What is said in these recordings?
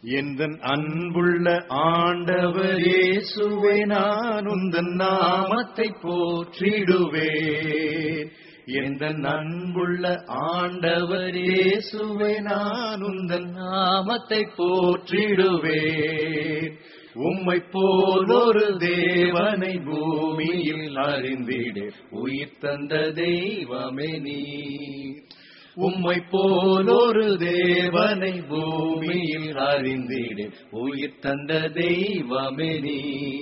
எந்தன் அன்புள்ள ஆண்டவர் இயேசுவே நான் உந்தன் நாமத்தை போற்றிடுவேன் எந்தன் அன்புள்ள ஆண்டவர் இயேசுவே நான் உந்தன் நாமத்தை போற்றிடுவேன் உம்மை போல் ஒரு தேவனை பூமியில் அறிந்திட உயிர் தந்த தெய்வமே நீ உம்மை போல் ஒரு தேவனை பூமியில் அறிந்திட உயிர் தந்த தெய்வமே நீ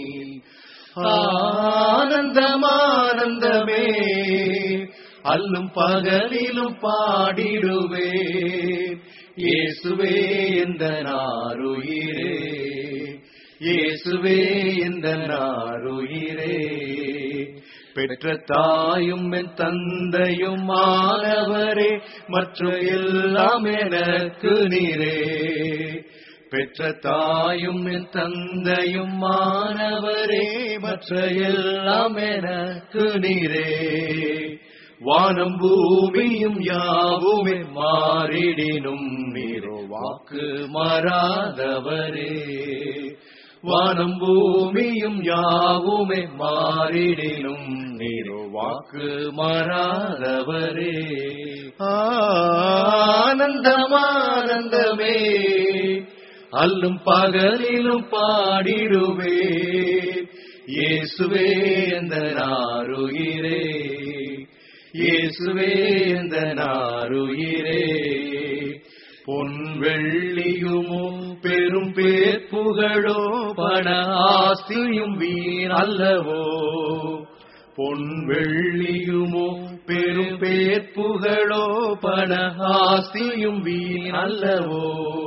ஆனந்தம் ஆனந்தமே அல்லும் பகலிலும் பாடிடுவேன் இயேசுவே இந்த நாருயிரே இயேசுவே இந்த நாருயிரே பெற்ற தாயும் என் தந்தையும் மாணவரே மற்ற எல்லாம் எனக்கு நீரே பெற்ற தாயும் என் தந்தையும் மாணவரே மற்ற எல்லாம் எனக்கு நீரே வானம் பூமியும் யாவுமே மாறிடினும் நீரோ வாக்கு மாறாதவரே வானம் பூமியும் யாவுமே மாறிடினும் நீரோ வாக்கு மாறாதவரே ஆனந்தமானந்தமே அல்லும் பகலிலும் பாடிடுவே இயேசுவே எந்த நாருயிரே இயேசுவே எந்த நாருயிரே பொன் வெள்ளியுமோ பெரும் பேர் புகழோ பண ஆஸ்தியும் வீண் அல்லவோ பொன் வெள்ளியுமோ பெரும் பேர் புகழோ பண ஆஸ்தியும் வீண் அல்லவோ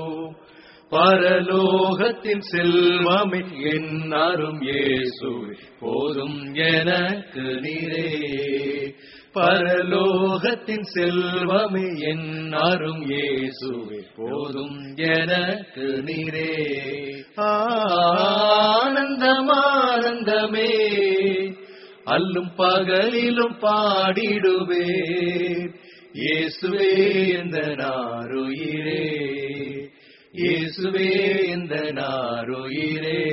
பரலோகத்தின் செல்வமே என் அரும் இயேசு போதும் எனக்கு நீரே பரலோகத்தின் செல்வமே என் அரும் இயேசுவே போதும் எனக்கு நீரே ஆனந்தம் ஆனந்தமே அல்லும் பகலிலும் பாடிடுவே இயேசுவே இந்த நாருயிரே இயேசுவே இந்த நாருயிரே